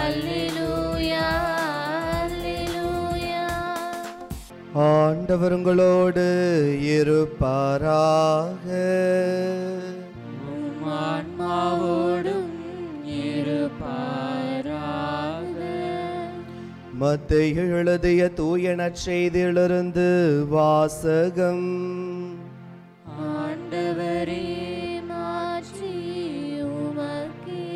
அல்லேலூயா அல்லேலூயா ஆண்டவர் உங்களோடு இருப்பாராக உம் ஆன்மாவோடும் இருப்பாராக மத்திய எழுதிய தூய நற்செய்தியிலிருந்து வாசகம் ஆண்டவரே மாற்றி உமக்கே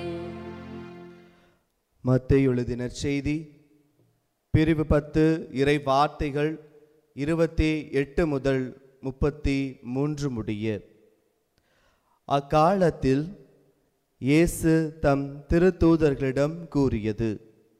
மத்திய எழுதிய நற்செய்தி பிரிவு பத்து இறை வார்த்தைகள் இருபத்தி எட்டு முதல் முப்பத்தி மூன்று முடிய அக்காலத்தில் இயேசு தம் திருத்தூதர்களிடம் கூறியது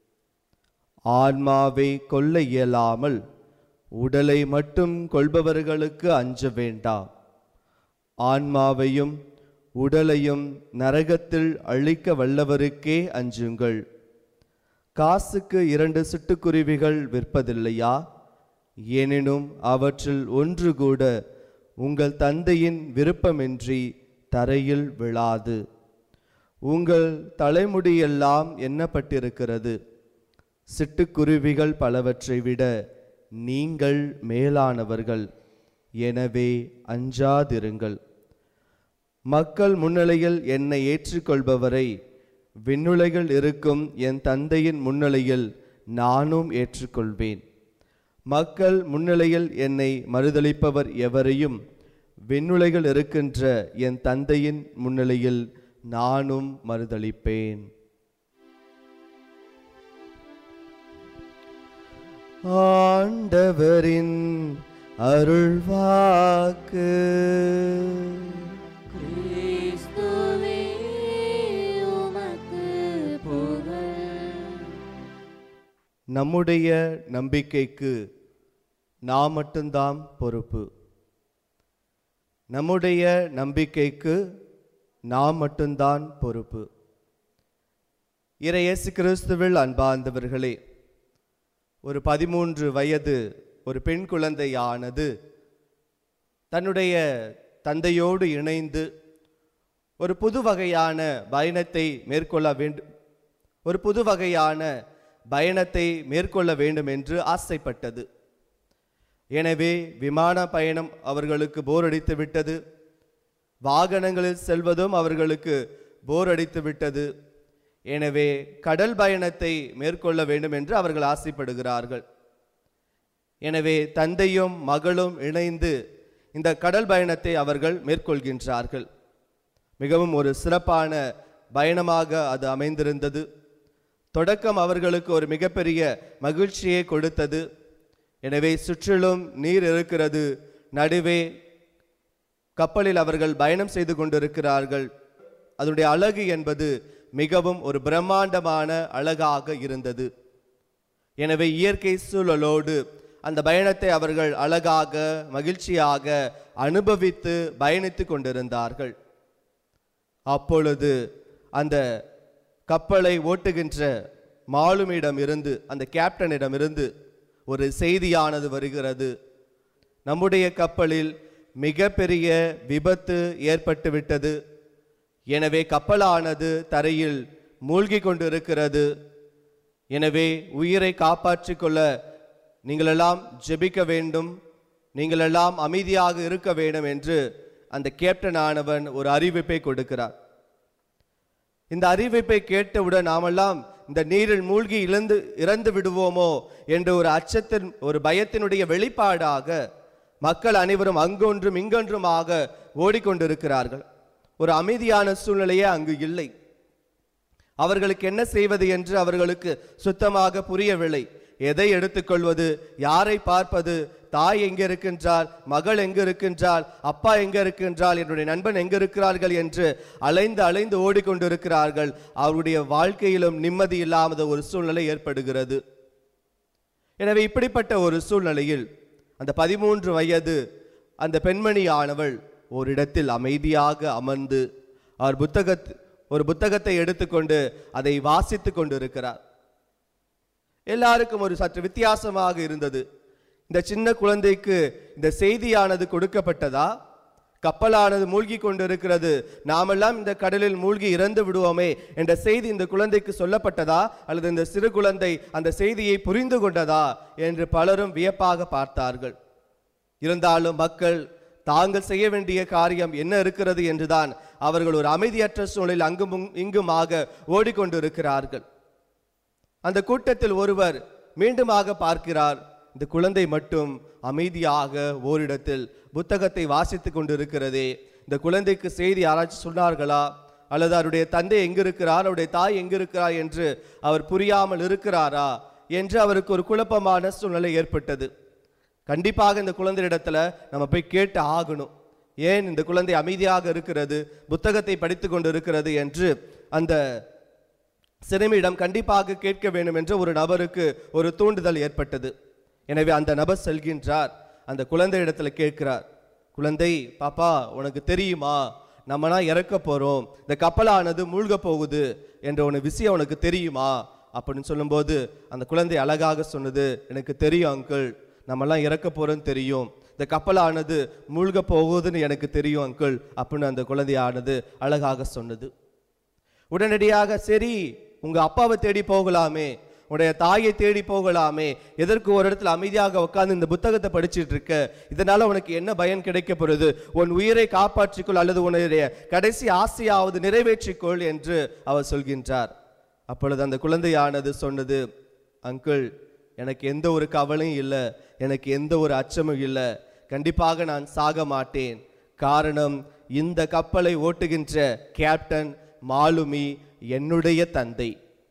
ஆன்மாவை கொல்ல இயலாமல் உடலை மட்டும் கொள்பவர்களுக்கு அஞ்ச வேண்டாம் ஆன்மாவையும் உடலையும் நரகத்தில் அழிக்க வல்லவருக்கே அஞ்சுங்கள் காசுக்கு இரண்டு சிட்டுக்குருவிகள் விற்பதில்லையா எனினும் அவற்றில் ஒன்று கூட உங்கள் தந்தையின் விருப்பமின்றி தரையில் விழாது உங்கள் தலைமுடியெல்லாம் எண்ணப்பட்டிருக்கிறது சிட்டுக்குருவிகள் பலவற்றை விட நீங்கள் மேலானவர்கள் எனவே அஞ்சாதிருங்கள் மக்கள் முன்னிலையில் என்னை ஏற்றுக்கொள்பவரை விண்ணுலகில் இருக்கும் என் தந்தையின் முன்னிலையில் நானும் ஏற்றுக்கொள்வேன் மக்கள் முன்னிலையில் என்னை மறுதளிப்பவர் எவரையும் விண்ணுலகில் இருக்கின்ற என் தந்தையின் முன்னிலையில் நானும் மறுதளிப்பேன் ஆண்டவரின் அருள்வாக்கு கிறிஸ்துவே உமக்கு புகழ் நம்முடைய நம்பிக்கைக்கு நாம் மட்டும்தான் பொறுப்பு நம்முடைய நம்பிக்கைக்கு நாம் மட்டும்தான் பொறுப்பு இறை இயேசு கிறிஸ்துவில் அன்பார்ந்தவர்களே ஒரு பதிமூன்று வயது ஒரு பெண் குழந்தையானது தன்னுடைய தந்தையோடு இணைந்து ஒரு புது வகையான பயணத்தை மேற்கொள்ள வேண்டும் ஒரு புது வகையான பயணத்தை மேற்கொள்ள வேண்டும் என்று ஆசைப்பட்டது எனவே விமான பயணம் அவர்களுக்கு போர் அடித்து விட்டது வாகனங்களில் செல்வதும் அவர்களுக்கு போர் அடித்து விட்டது எனவே கடல் பயணத்தை மேற்கொள்ள வேண்டும் என்று அவர்கள் ஆசைப்படுகிறார்கள் எனவே தந்தையும் மகளும் இணைந்து இந்த கடல் பயணத்தை அவர்கள் மேற்கொள்கின்றார்கள் மிகவும் ஒரு சிறப்பான பயணமாக அது அமைந்திருந்தது தொடக்கம் அவர்களுக்கு ஒரு மிகப்பெரிய மகிழ்ச்சியை கொடுத்தது எனவே சுற்றிலும் நீர் இருக்கிறது நடுவே கப்பலில் அவர்கள் பயணம் செய்து கொண்டிருக்கிறார்கள் அதனுடைய அழகு என்பது மிகவும் ஒரு பிரம்மாண்டமான அழகாக இருந்தது எனவே இயற்கை சூழலோடு அந்த பயணத்தை அவர்கள் அழகாக மகிழ்ச்சியாக அனுபவித்து பயணித்து கொண்டிருந்தார்கள் அப்பொழுது அந்த கப்பலை ஓட்டுகின்ற மாலுமியிடம் இருந்து அந்த கேப்டனிடம் இருந்து ஒரு செய்தியானது வருகிறது நம்முடைய கப்பலில் மிகப்பெரிய விபத்து ஏற்பட்டு விட்டது எனவே கப்பலானது தரையில் மூழ்கி கொண்டிருக்கிறது எனவே உயிரை காப்பாற்றிக் கொள்ள நீங்களெல்லாம் ஜெபிக்க வேண்டும் நீங்களெல்லாம் அமைதியாக இருக்க வேண்டும் என்று அந்த கேப்டன் ஆனவன் ஒரு அறிவிப்பை கொடுக்கிறார் இந்த அறிவிப்பை கேட்டவுடன் நாமெல்லாம் இந்த நீரில் மூழ்கி இழந்து இறந்து விடுவோமோ என்ற ஒரு அச்சத்தின் ஒரு பயத்தினுடைய வெளிப்பாடாக மக்கள் அனைவரும் அங்கொன்றும் இங்கொன்றுமாக ஓடிக்கொண்டிருக்கிறார்கள் ஒரு அமைதியான சூழ்நிலையே அங்கு இல்லை அவர்களுக்கு என்ன செய்வது என்று அவர்களுக்கு சுத்தமாக புரியவில்லை எதை எடுத்துக்கொள்வது யாரை பார்ப்பது தாய் எங்க இருக்கின்றார் மகள் எங்க இருக்கின்றாள் அப்பா எங்க இருக்கின்றாள் என்னுடைய நண்பன் எங்க இருக்கிறார்கள் என்று அலைந்து அலைந்து ஓடிக்கொண்டிருக்கிறார்கள் அவருடைய வாழ்க்கையிலும் நிம்மதி இல்லாத ஒரு சூழ்நிலை ஏற்படுகிறது எனவே இப்படிப்பட்ட ஒரு சூழ்நிலையில் அந்த பதிமூன்று வயது அந்த பெண்மணியானவள் ஒரு இடத்தில் அமைதியாக அமர்ந்து அவர் புத்தகத் ஒரு புத்தகத்தை எடுத்துக்கொண்டு அதை வாசித்துக் கொண்டிருக்கிறார் எல்லாருக்கும் ஒரு சற்று வித்தியாசமாக இருந்தது இந்த சின்ன குழந்தைக்கு இந்த செய்தியானது கொடுக்கப்பட்டதா கப்பலானது மூழ்கி கொண்டிருக்கிறது நாமெல்லாம் இந்த கடலில் மூழ்கி இறந்து விடுவோமே என்ற செய்தி இந்த குழந்தைக்கு சொல்லப்பட்டதா அல்லது இந்த சிறு குழந்தை அந்த செய்தியை புரிந்து கொண்டதா என்று பலரும் வியப்பாக பார்த்தார்கள் இருந்தாலும் மக்கள் தாங்கள் செய்ய வேண்டிய காரியம் என்ன இருக்கிறது என்றுதான் அவர்கள் ஒரு அமைதியற்ற சூழலில் அங்கும் இங்குமாக ஓடிக்கொண்டிருக்கிறார்கள் அந்த கூட்டத்தில் ஒருவர் மீண்டுமாக பார்க்கிறார் இந்த குழந்தை மட்டும் அமைதியாக ஓரிடத்தில் புத்தகத்தை வாசித்துக் கொண்டிருக்கிறதே இந்த குழந்தைக்கு செய்தி யாராச்சும் சொன்னார்களா அல்லது அவருடைய தந்தை எங்க இருக்கிறார் அவருடைய தாய் எங்க இருக்கிறார் என்று அவர் புரியாமல் இருக்கிறாரா என்று அவருக்கு ஒரு குழப்பமான சூழ்நிலை ஏற்பட்டது கண்டிப்பாக இந்த குழந்தையிடத்துல நம்ம போய் கேட்டு ஆகணும் ஏன் இந்த குழந்தை அமைதியாக இருக்கிறது புத்தகத்தை படித்து கொண்டு இருக்கிறது என்று அந்த சிறுமியிடம் கண்டிப்பாக கேட்க வேண்டும் என்ற ஒரு நபருக்கு ஒரு தூண்டுதல் ஏற்பட்டது எனவே அந்த நபர் செல்கின்றார் அந்த குழந்தை இடத்துல கேட்கிறார் குழந்தை பாப்பா உனக்கு தெரியுமா நம்மனா இறக்க போறோம் இந்த கப்பலானது மூழ்க போகுது என்ற ஒரு விஷயம் உனக்கு தெரியுமா அப்படின்னு சொல்லும்போது அந்த குழந்தை அழகாக சொன்னது எனக்கு தெரியும் அங்கிள் நம்மலாம் இறக்க போறோம்னு தெரியும் இந்த கப்பலானது மூழ்க போகுதுன்னு எனக்கு தெரியும் அங்கிள் அப்படின்னு அந்த குழந்தையானது அழகாக சொன்னது உடனடியாக சரி உங்க அப்பாவை தேடி போகலாமே உடைய தாயை தேடி போகலாமே எதற்கு ஒரு இடத்துல அமைதியாக உட்கார்ந்து இந்த புத்தகத்தை படிச்சிட்டு இருக்க இதனால உனக்கு என்ன பயன் கிடைக்க போறது உன் உயிரை காப்பாற்றிக்கொள் அல்லது உன்னுடைய கடைசி ஆசையாவது நிறைவேற்றிக்கொள் என்று அவர் சொல்கின்றார் அப்பொழுது அந்த குழந்தையானது சொன்னது அங்கிள் எனக்கு எந்த ஒரு கவலையும் இல்லை எனக்கு எந்த ஒரு அச்சமும் இல்லை கண்டிப்பாக நான் சாக மாட்டேன் காரணம் இந்த கப்பலை ஓட்டுகின்ற கேப்டன் மாலுமி என்னுடைய தந்தை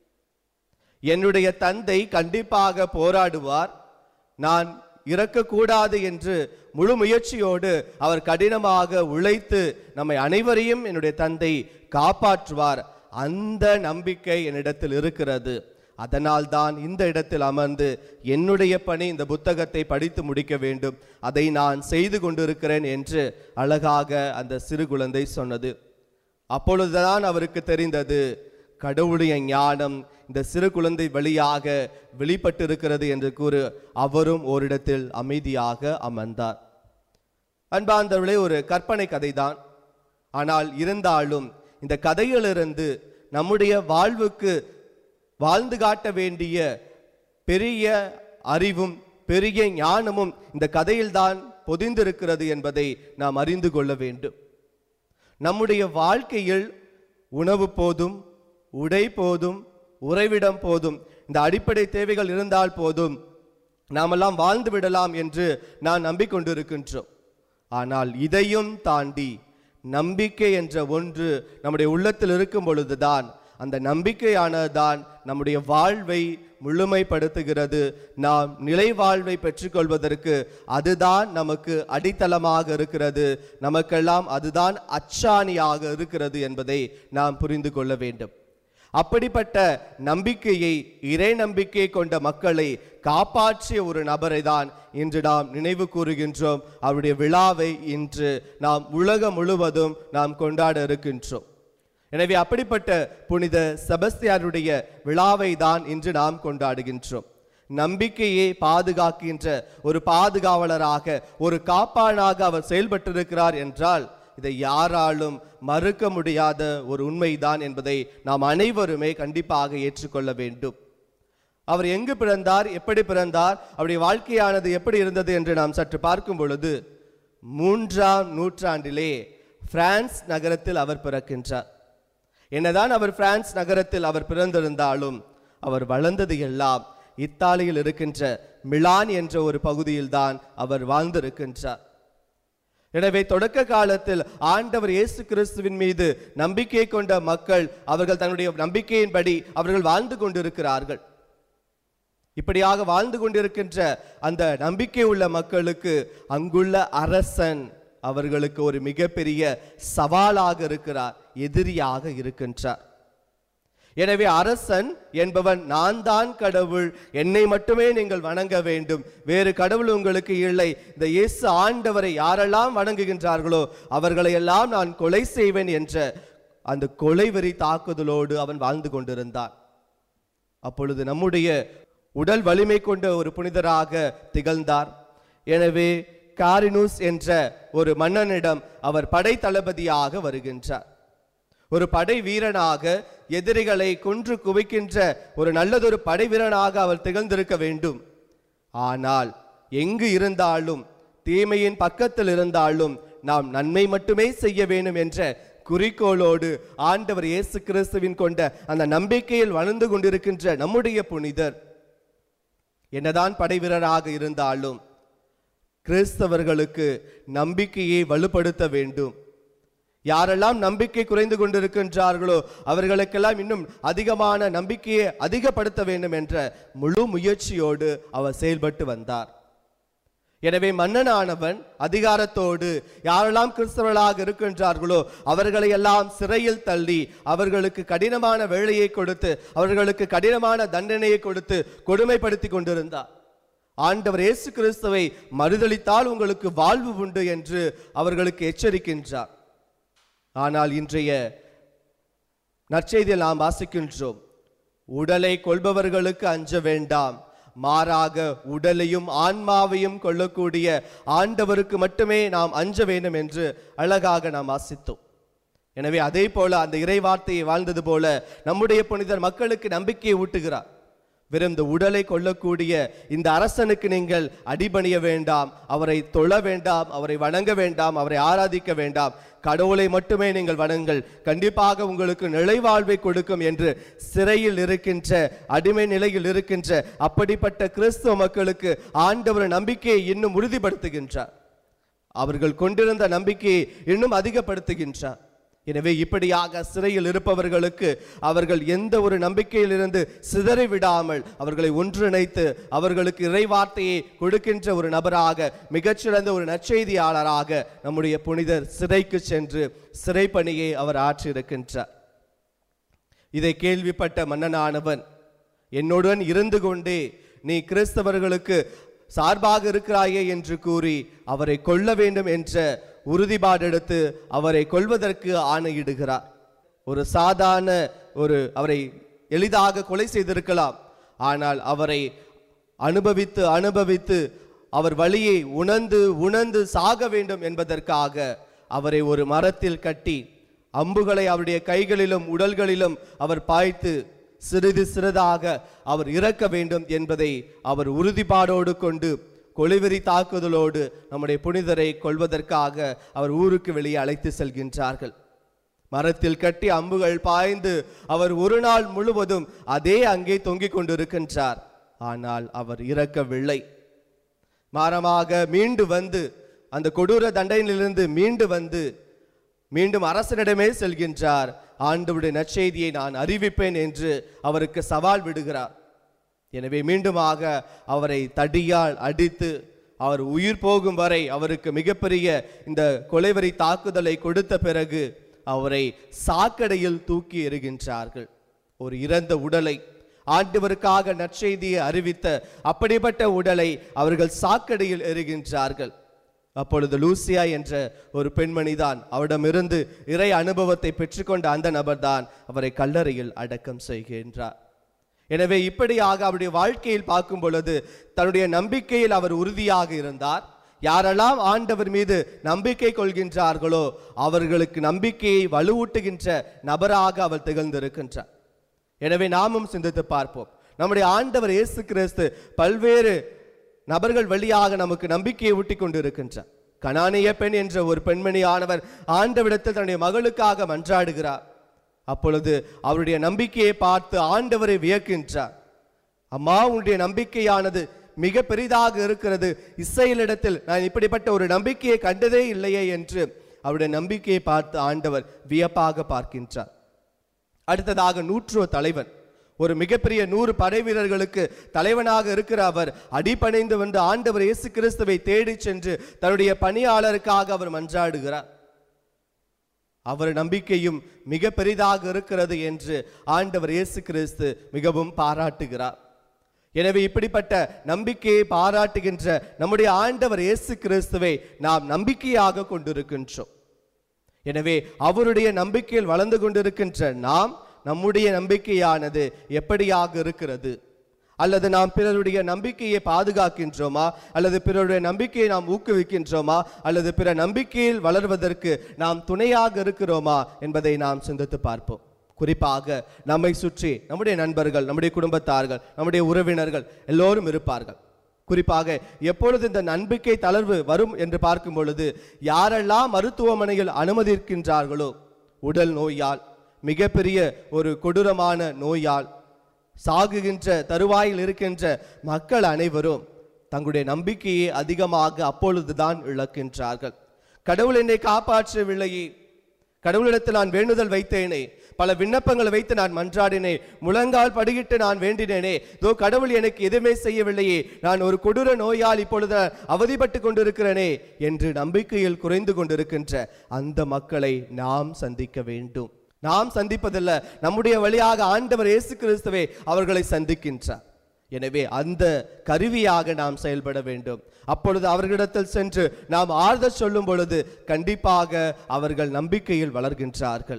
என்னுடைய தந்தை கண்டிப்பாக போராடுவார் நான் இறக்கக்கூடாது என்று முழு முயற்சியோடு அவர் கடினமாக உழைத்து நம்மை அனைவரையும் என்னுடைய தந்தை காப்பாற்றுவார் அந்த நம்பிக்கை என்னிடத்தில் இருக்கிறது அதனால் தான் இந்த இடத்தில் அமர்ந்து என்னுடைய பணி இந்த புத்தகத்தை படித்து முடிக்க வேண்டும் அதை நான் செய்து கொண்டிருக்கிறேன் என்று அழகாக அந்த சிறு குழந்தை சொன்னது அப்பொழுதுதான் அவருக்கு தெரிந்தது கடவுளுடைய ஞானம் இந்த சிறு குழந்தை வழியாக வெளிப்பட்டிருக்கிறது என்று கூறு அவரும் ஓரிடத்தில் அமைதியாக அமர்ந்தார் அன்பார்ந்தவர்களே ஒரு கற்பனை கதைதான் ஆனால் இருந்தாலும் இந்த கதையிலிருந்து நம்முடைய வாழ்வுக்கு வாழ்ந்து காட்ட வேண்டிய பெரிய அறிவும் பெரிய ஞானமும் இந்த கதையில்தான் பொதிந்திருக்கிறது என்பதை நாம் அறிந்து கொள்ள வேண்டும் நம்முடைய வாழ்க்கையில் உணவு போதும் உடை போதும் உறைவிடம் போதும் இந்த அடிப்படை தேவைகள் இருந்தால் போதும் நாமெல்லாம் வாழ்ந்து விடலாம் என்று நான் நம்பிக்கொண்டிருக்கின்றோம் ஆனால் இதையும் தாண்டி நம்பிக்கை என்ற ஒன்று நம்முடைய உள்ளத்தில் இருக்கும் பொழுதுதான் அந்த நம்பிக்கையானதுதான் நம்முடைய வாழ்வை முழுமைப்படுத்துகிறது நாம் நிலை வாழ்வை பெற்றுக்கொள்வதற்கு அதுதான் நமக்கு அடித்தளமாக இருக்கிறது நமக்கெல்லாம் அதுதான் அச்சாணியாக இருக்கிறது என்பதை நாம் புரிந்து கொள்ள வேண்டும் அப்படிப்பட்ட நம்பிக்கையை இறை நம்பிக்கை கொண்ட மக்களை காப்பாற்றிய ஒரு நபரை தான் இன்று நாம் நினைவு கூறுகின்றோம் அவருடைய விழாவை இன்று நாம் உலகம் முழுவதும் நாம் கொண்டாட இருக்கின்றோம் எனவே அப்படிப்பட்ட புனித செபஸ்தியாருடைய விழாவை தான் இன்று நாம் கொண்டாடுகின்றோம் நம்பிக்கையை பாதுகாக்கின்ற ஒரு பாதுகாவலராக ஒரு காப்பானாக அவர் செயல்பட்டிருக்கிறார் என்றால் இதை யாராலும் மறுக்க முடியாத ஒரு உண்மைதான் என்பதை நாம் அனைவருமே கண்டிப்பாக ஏற்றுக்கொள்ள வேண்டும் அவர் எங்கு பிறந்தார் எப்படி பிறந்தார் அவருடைய வாழ்க்கையானது எப்படி இருந்தது என்று நாம் சற்று பார்க்கும் பொழுது மூன்றாம் நூற்றாண்டிலே பிரான்ஸ் நகரத்தில் அவர் பிறக்கின்றார் என்னதான் அவர் பிரான்ஸ் நகரத்தில் அவர் பிறந்திருந்தாலும் அவர் வளர்ந்தது எல்லாம் இத்தாலியில் இருக்கின்ற மிலான் என்ற ஒரு பகுதியில்தான் அவர் வாழ்ந்திருக்கின்றார் எனவே தொடக்க காலத்தில் ஆண்டவர் இயேசு கிறிஸ்துவின் மீது நம்பிக்கை கொண்ட மக்கள் அவர்கள் தன்னுடைய நம்பிக்கையின்படி அவர்கள் வாழ்ந்து கொண்டிருக்கிறார்கள் இப்படியாக வாழ்ந்து கொண்டிருக்கின்ற அந்த நம்பிக்கை உள்ள மக்களுக்கு அங்குள்ள அரசன் அவர்களுக்கு ஒரு மிகப்பெரிய சவாலாக இருக்கிறார் எதிரியாக இருக்கின்றார் எனவே அரசன் என்பவன் நான் தான் கடவுள் என்னை மட்டுமே நீங்கள் வணங்க வேண்டும் வேறு கடவுள் உங்களுக்கு இல்லை இந்த இயேசு ஆண்டவரை யாரெல்லாம் வணங்குகின்றார்களோ அவர்களை எல்லாம் நான் கொலை செய்வேன் என்ற அந்த கொலைவெறி தாக்குதலோடு அவன் வாழ்ந்து கொண்டிருந்தான் அப்பொழுது நம்முடைய உடல் வலிமை கொண்ட ஒரு புனிதராக திகழ்ந்தார் எனவே காரினூஸ் என்ற ஒரு மன்னனிடம் அவர் படை தளபதியாக வருகின்றார் ஒரு படை வீரனாக எதிரிகளை கொன்று குவிக்கின்ற ஒரு நல்லதொரு படை வீரனாக அவர் திகழ்ந்திருக்க வேண்டும் ஆனால் எங்கு இருந்தாலும் தீமையின் பக்கத்தில் இருந்தாலும் நாம் நன்மை மட்டுமே செய்ய வேண்டும் என்ற குறிக்கோளோடு ஆண்டவர் இயேசு கிறிஸ்துவின் கொண்ட அந்த நம்பிக்கையில் வளர்ந்து கொண்டிருக்கின்ற நம்முடைய புனிதர் என்னதான் படை வீரராக இருந்தாலும் கிறிஸ்தவர்களுக்கு நம்பிக்கையை வலுப்படுத்த வேண்டும் யாரெல்லாம் நம்பிக்கை குறைந்து கொண்டிருக்கின்றார்களோ அவர்களுக்கெல்லாம் இன்னும் அதிகமான நம்பிக்கையை அதிகப்படுத்த வேண்டும் என்ற முழு முயற்சியோடு அவர் செயல்பட்டு வந்தார் எனவே மன்னனானவன் அதிகாரத்தோடு யாரெல்லாம் கிறிஸ்தவர்களாக இருக்கின்றார்களோ அவர்களை எல்லாம் சிறையில் தள்ளி அவர்களுக்கு கடினமான வேலையை கொடுத்து அவர்களுக்கு கடினமான தண்டனையை கொடுத்து கொடுமைப்படுத்தி கொண்டிருந்தார் ஆண்டவர் இயேசு கிறிஸ்துவை மறுதளித்தால் உங்களுக்கு வாழ்வு உண்டு என்று அவர்களுக்கு எச்சரிக்கின்றார் ஆனால் இன்றைய நற்செய்தியில் நாம் வாசிக்கின்றோம் உடலை கொள்பவர்களுக்கு அஞ்ச வேண்டாம் மாறாக உடலையும் ஆன்மாவையும் கொள்ளக்கூடிய ஆண்டவருக்கு மட்டுமே நாம் அஞ்ச வேண்டும் என்று அழகாக நாம் வாசித்தோம் எனவே அதே போல அந்த இறைவார்த்தையை வாழ்ந்தது போல நம்முடைய புனிதர் மக்களுக்கு நம்பிக்கையை ஊட்டுகிறார் வெறும் இந்த உடலை கொள்ளக்கூடிய இந்த அரசனுக்கு நீங்கள் அடிபணிய வேண்டாம் அவரை தொழ வேண்டாம் அவரை வணங்க வேண்டாம் அவரை ஆராதிக்க வேண்டாம் கடவுளை மட்டுமே நீங்கள் வணங்கள் கண்டிப்பாக உங்களுக்கு நிலைவாழ்வை கொடுக்கும் என்று சிறையில் இருக்கின்ற அடிமை நிலையில் இருக்கின்ற அப்படிப்பட்ட கிறிஸ்துவ மக்களுக்கு ஆண்டவர் நம்பிக்கையை இன்னும் உறுதிப்படுத்துகின்றார் அவர்கள் கொண்டிருந்த நம்பிக்கையை இன்னும் அதிகப்படுத்துகின்றார் எனவே இப்படியாக சிறையில் இருப்பவர்களுக்கு அவர்கள் எந்த ஒரு நம்பிக்கையிலிருந்து சிதறி விடாமல் அவர்களை ஒன்றிணைத்து அவர்களுக்கு இறைவார்த்தையை கொடுக்கின்ற ஒரு நபராக மிகச்சிறந்த ஒரு நற்செய்தியாளராக நம்முடைய புனிதர் சிறைக்கு சென்று சிறைப்பணியை அவர் ஆற்றியிருக்கின்றார் இதை கேள்விப்பட்ட மன்னனானவன் என்னுடன் இருந்து கொண்டே நீ கிறிஸ்தவர்களுக்கு சார்பாக இருக்கிறாயே என்று கூறி அவரை கொல்ல வேண்டும் என்ற உறுதிப்பாடு எடுத்து அவரை கொல்வதற்கு ஆணையிடுகிறார் ஒரு சாதாரண ஒரு அவரை எளிதாக கொலை செய்திருக்கலாம் ஆனால் அவரை அனுபவித்து அனுபவித்து அவர் வழியை உணர்ந்து உணர்ந்து சாக வேண்டும் என்பதற்காக அவரை ஒரு மரத்தில் கட்டி அம்புகளை அவருடைய கைகளிலும் உடல்களிலும் அவர் பாய்த்து சிறிது சிறிதாக அவர் இறக்க வேண்டும் என்பதை அவர் உறுதிப்பாடோடு கொண்டு கொலைவெறி தாக்குதலோடு நம்முடைய புனிதரை கொள்வதற்காக அவர் ஊருக்கு வெளியே அழைத்து செல்கின்றார்கள் மரத்தில் கட்டி அம்புகள் பாய்ந்து அவர் ஒரு நாள் முழுவதும் அதே அங்கே தொங்கிக் கொண்டிருக்கின்றார் ஆனால் அவர் இறக்கவில்லை மாறமாக மீண்டு வந்து அந்த கொடூர தண்டனையிலிருந்து மீண்டு வந்து மீண்டும் அரசனிடமே செல்கின்றார் ஆண்டவருடைய நற்செய்தியை நான் அறிவிப்பேன் என்று அவருக்கு சவால் விடுகிறார் எனவே மீண்டுமாக அவரை தடியால் அடித்து அவர் உயிர் போகும் வரை அவருக்கு மிகப்பெரிய இந்த கொலைவரி தாக்குதலை கொடுத்த பிறகு அவரை சாக்கடையில் தூக்கி எறிகின்றார்கள் ஒரு இறந்த உடலை ஆண்டவருக்காக நற்செய்தியை அறிவித்த அப்படிப்பட்ட உடலை அவர்கள் சாக்கடையில் எறிகின்றார்கள் அப்பொழுது லூசியா என்ற ஒரு பெண்மணிதான் அவரிடமிருந்து இறை அனுபவத்தை பெற்றுக்கொண்ட அந்த நபர்தான் அவரை கல்லறையில் அடக்கம் செய்கின்றார் எனவே இப்படியாக அவருடைய வாழ்க்கையில் பார்க்கும் பொழுது தன்னுடைய நம்பிக்கையில் அவர் உறுதியாக இருந்தார் யாரெல்லாம் ஆண்டவர் மீது நம்பிக்கை கொள்கின்றார்களோ அவர்களுக்கு நம்பிக்கையை வலுவூட்டுகின்ற நபராக அவர் திகழ்ந்திருக்கின்றார் எனவே நாமும் சிந்தித்து பார்ப்போம் நம்முடைய ஆண்டவர் இயேசு கிறிஸ்து பல்வேறு நபர்கள் வழியாக நமக்கு நம்பிக்கையை ஊட்டி கொண்டிருக்கின்றார் கனானிய பெண் என்ற ஒரு பெண்மணியானவர் ஆண்டவிடத்தில் தன்னுடைய மகளுக்காக மன்றாடுகிறார் அப்பொழுது அவருடைய நம்பிக்கையை பார்த்து ஆண்டவரை வியக்கின்றார் அம்மா உன்னுடைய நம்பிக்கையானது மிக பெரிதாக இருக்கிறது இஸ்ரேலிடத்தில் நான் இப்படிப்பட்ட ஒரு நம்பிக்கையை கண்டதே இல்லையே என்று அவருடைய நம்பிக்கையை பார்த்து ஆண்டவர் வியப்பாக பார்க்கின்றார் அடுத்ததாக நூற்றுவ தலைவன் ஒரு மிகப்பெரிய நூறு படை வீரர்களுக்கு தலைவனாக இருக்கிற அவர் அடிபணிந்து வந்து ஆண்டவர் இயேசு கிறிஸ்துவை தேடிச் சென்று தன்னுடைய பணியாளருக்காக அவர் மன்றாடுகிறார் அவர் நம்பிக்கையும் மிக பெரிதாக இருக்கிறது என்று ஆண்டவர் இயேசு கிறிஸ்து மிகவும் பாராட்டுகிறார் எனவே இப்படிப்பட்ட நம்பிக்கையை பாராட்டுகின்ற நம்முடைய ஆண்டவர் இயேசு கிறிஸ்துவை நாம் நம்பிக்கையாக கொண்டிருக்கின்றோம் எனவே அவருடைய நம்பிக்கையில் வளர்ந்து கொண்டிருக்கின்ற நாம் நம்முடைய நம்பிக்கையானது எப்படியாக இருக்கிறது அல்லது நாம் பிறருடைய நம்பிக்கையை பாதுகாக்கின்றோமா அல்லது பிறருடைய நம்பிக்கையை நாம் ஊக்குவிக்கின்றோமா அல்லது பிற நம்பிக்கையில் வளர்வதற்கு நாம் துணையாக இருக்கிறோமா என்பதை நாம் சிந்தித்து பார்ப்போம் குறிப்பாக நம்மை சுற்றி நம்முடைய நண்பர்கள் நம்முடைய குடும்பத்தார்கள் நம்முடைய உறவினர்கள் எல்லோரும் இருப்பார்கள் குறிப்பாக எப்பொழுது இந்த நம்பிக்கை தளர்வு வரும் என்று பார்க்கும் பொழுது யாரெல்லாம் மருத்துவமனையில் அனுமதிக்கின்றார்களோ உடல் நோயால் மிகப்பெரிய ஒரு கொடூரமான நோயால் சாகுகின்ற தருவாயில் இருக்கின்ற மக்கள் அனைவரும் தங்களுடைய நம்பிக்கையை அதிகமாக அப்பொழுதுதான் இழக்கின்றார்கள் கடவுள் என்னை காப்பாற்றவில்லையே கடவுளிடத்தில் நான் வேண்டுதல் வைத்தேனே பல விண்ணப்பங்களை வைத்து நான் மன்றாடினேன் முழங்கால் படியிட்டு நான் வேண்டினேனே தோ கடவுள் எனக்கு எதுவுமே செய்யவில்லையே நான் ஒரு கொடூர நோயால் இப்பொழுது அவதிப்பட்டு கொண்டிருக்கிறேனே என்று நம்பிக்கையில் குறைந்து கொண்டிருக்கின்ற அந்த மக்களை நாம் சந்திக்க வேண்டும் நாம் சந்திப்பதில்ல நம்முடைய வழியாக ஆண்டவர் இயேசு கிறிஸ்துவே அவர்களை சந்திக்கின்றார் எனவே அந்த கருவியாக நாம் செயல்பட வேண்டும் அப்பொழுது அவர்களிடத்தில் சென்று நாம் ஆறுதல் சொல்லும் பொழுது கண்டிப்பாக அவர்கள் நம்பிக்கையில் வளர்கின்றார்கள்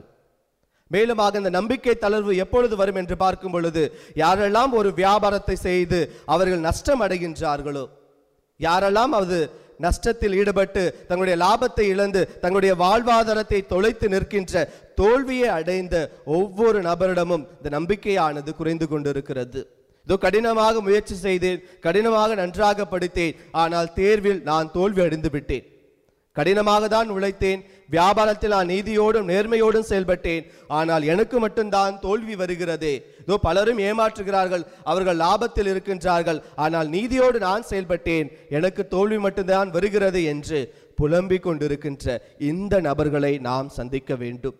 மேலுமாக இந்த நம்பிக்கை தளர்வு எப்பொழுது வரும் என்று பார்க்கும் பொழுது யாரெல்லாம் ஒரு வியாபாரத்தை செய்து அவர்கள் நஷ்டம் அடைகின்றார்களோ யாரெல்லாம் அது நஷ்டத்தில் ஈடுபட்டு தங்களுடைய லாபத்தை இழந்து தங்களுடைய வாழ்வாதாரத்தை தொலைத்து நிற்கின்ற தோல்வியை அடைந்த ஒவ்வொரு நபரிடமும் இந்த நம்பிக்கையானது குறைந்து கொண்டிருக்கிறது இதோ கடினமாக முயற்சி செய்தேன் கடினமாக நன்றாக படித்தேன் ஆனால் தேர்வில் நான் தோல்வி அடைந்து விட்டேன் கடினமாக தான் உழைத்தேன் வியாபாரத்தில் நான் நீதியோடும் நேர்மையோடும் செயல்பட்டேன் ஆனால் எனக்கு மட்டும்தான் தோல்வி வருகிறதே இதோ பலரும் ஏமாற்றுகிறார்கள் அவர்கள் லாபத்தில் இருக்கின்றார்கள் ஆனால் நீதியோடு நான் செயல்பட்டேன் எனக்கு தோல்வி மட்டும்தான் வருகிறது என்று புலம்பிக் கொண்டிருக்கின்ற இந்த நபர்களை நாம் சந்திக்க வேண்டும்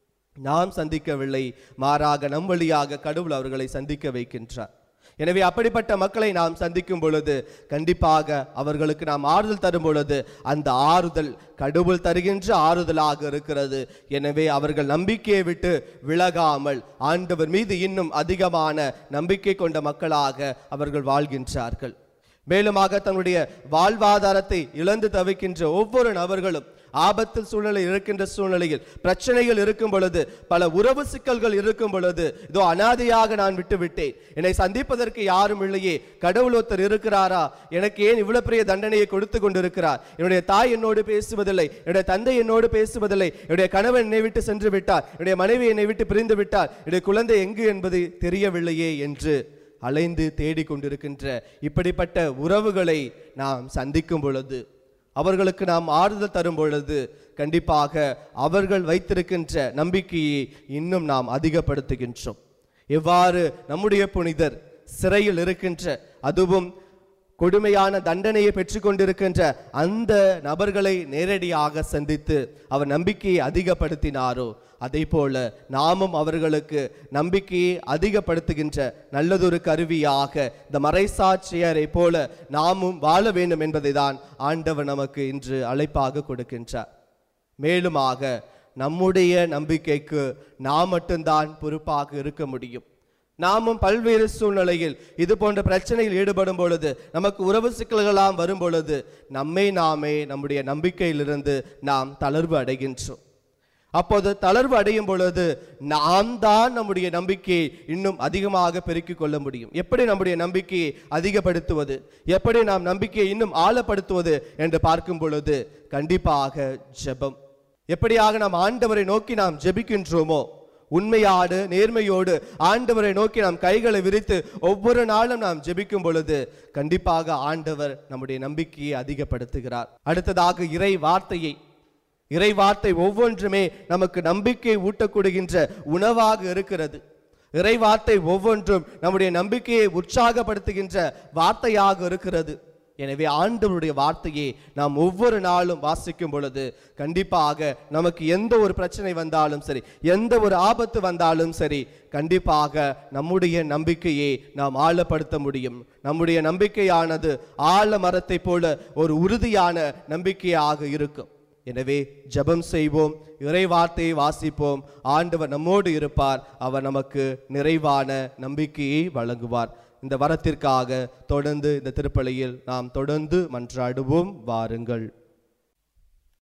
நாம் சந்திக்கவில்லை மாறாக நம் வழியாக கடவுள் அவர்களை சந்திக்க வைக்கின்றார் எனவே அப்படிப்பட்ட மக்களை நாம் சந்திக்கும் பொழுது கண்டிப்பாக அவர்களுக்கு நாம் ஆறுதல் தரும் பொழுது அந்த ஆறுதல் கடவுள் தருகின்ற ஆறுதலாக இருக்கிறது எனவே அவர்கள் நம்பிக்கையை விட்டு விலகாமல் ஆண்டவர் மீது இன்னும் அதிகமான நம்பிக்கை கொண்ட மக்களாக அவர்கள் வாழ்கின்றார்கள் மேலுமாக தன்னுடைய வாழ்வாதாரத்தை இழந்து தவிக்கின்ற ஒவ்வொரு நபர்களும் ஆபத்தில் சூழ்நிலை இருக்கின்ற சூழ்நிலையில் பிரச்சனைகள் இருக்கும் பொழுது பல உறவு சிக்கல்கள் இருக்கும் பொழுது இதோ அனாதையாக நான் விட்டு விட்டேன் என்னை சந்திப்பதற்கு யாரும் இல்லையே கடவுள் ஒருத்தர் இருக்கிறாரா எனக்கு ஏன் இவ்வளவு பெரிய தண்டனையை கொடுத்து கொண்டிருக்கிறார் என்னுடைய தாய் என்னோடு பேசுவதில்லை என்னுடைய தந்தை என்னோடு பேசுவதில்லை என்னுடைய கணவன் என்னை விட்டு சென்று விட்டார் என்னுடைய மனைவி என்னை விட்டு பிரிந்து விட்டார் என்னுடைய குழந்தை எங்கு என்பது தெரியவில்லையே என்று அலைந்து தேடிக் கொண்டிருக்கின்ற இப்படிப்பட்ட உறவுகளை நாம் சந்திக்கும் பொழுது அவர்களுக்கு நாம் ஆறுதல் தரும் பொழுது கண்டிப்பாக அவர்கள் வைத்திருக்கின்ற நம்பிக்கையை இன்னும் நாம் அதிகப்படுத்துகின்றோம் எவ்வாறு நம்முடைய புனிதர் சிறையில் இருக்கின்ற அதுவும் கொடுமையான தண்டனையை பெற்றுக்கொண்டிருக்கின்ற அந்த நபர்களை நேரடியாக சந்தித்து அவர் நம்பிக்கையை அதிகப்படுத்தினாரோ அதே போல நாமும் அவர்களுக்கு நம்பிக்கையை அதிகப்படுத்துகின்ற நல்லதொரு கருவியாக இந்த மறைசாட்சியரை போல நாமும் வாழ வேண்டும் என்பதை தான் ஆண்டவர் நமக்கு இன்று அழைப்பாக கொடுக்கின்றார் மேலுமாக நம்முடைய நம்பிக்கைக்கு நாம் மட்டும்தான் பொறுப்பாக இருக்க முடியும் நாமும் பல்வேறு சூழ்நிலையில் இது போன்ற பிரச்சனையில் ஈடுபடும் பொழுது நமக்கு உறவு சிக்கல்களாம் வரும் பொழுது நம்மை நாமே நம்முடைய நம்பிக்கையிலிருந்து நாம் தளர்வு அடைகின்றோம் அப்போது தளர்வு அடையும் பொழுது நாம் தான் நம்முடைய நம்பிக்கையை இன்னும் அதிகமாக பெருக்கிக் கொள்ள முடியும் எப்படி நம்முடைய நம்பிக்கையை அதிகப்படுத்துவது எப்படி நாம் நம்பிக்கையை இன்னும் ஆழப்படுத்துவது என்று பார்க்கும் பொழுது கண்டிப்பாக ஜெபம் எப்படியாக நாம் ஆண்டவரை நோக்கி நாம் ஜெபிக்கின்றோமோ உண்மையாடு நேர்மையோடு ஆண்டவரை நோக்கி நாம் கைகளை விரித்து ஒவ்வொரு நாளும் நாம் ஜெபிக்கும் பொழுது கண்டிப்பாக ஆண்டவர் நம்முடைய நம்பிக்கையை அதிகப்படுத்துகிறார் அடுத்ததாக இறை வார்த்தையை இறை வார்த்தை ஒவ்வொன்றுமே நமக்கு நம்பிக்கை ஊட்டக்கூடுகின்ற உணவாக இருக்கிறது இறை வார்த்தை ஒவ்வொன்றும் நம்முடைய நம்பிக்கையை உற்சாகப்படுத்துகின்ற வார்த்தையாக இருக்கிறது எனவே ஆண்டவருடைய வார்த்தையை நாம் ஒவ்வொரு நாளும் வாசிக்கும் பொழுது கண்டிப்பாக நமக்கு எந்த ஒரு பிரச்சனை வந்தாலும் சரி எந்த ஒரு ஆபத்து வந்தாலும் சரி கண்டிப்பாக நம்முடைய நம்பிக்கையை நாம் ஆழப்படுத்த முடியும் நம்முடைய நம்பிக்கையானது ஆழ மரத்தை போல ஒரு உறுதியான நம்பிக்கையாக இருக்கும் எனவே ஜெபம் செய்வோம் இறை வார்த்தையை வாசிப்போம் ஆண்டவர் நம்மோடு இருப்பார் அவர் நமக்கு நிறைவான நம்பிக்கையை வழங்குவார் இந்த வரத்திற்காக தொடர்ந்து இந்த திருப்பலியில் நாம் தொடர்ந்து மன்றாடுவோம் வாருங்கள்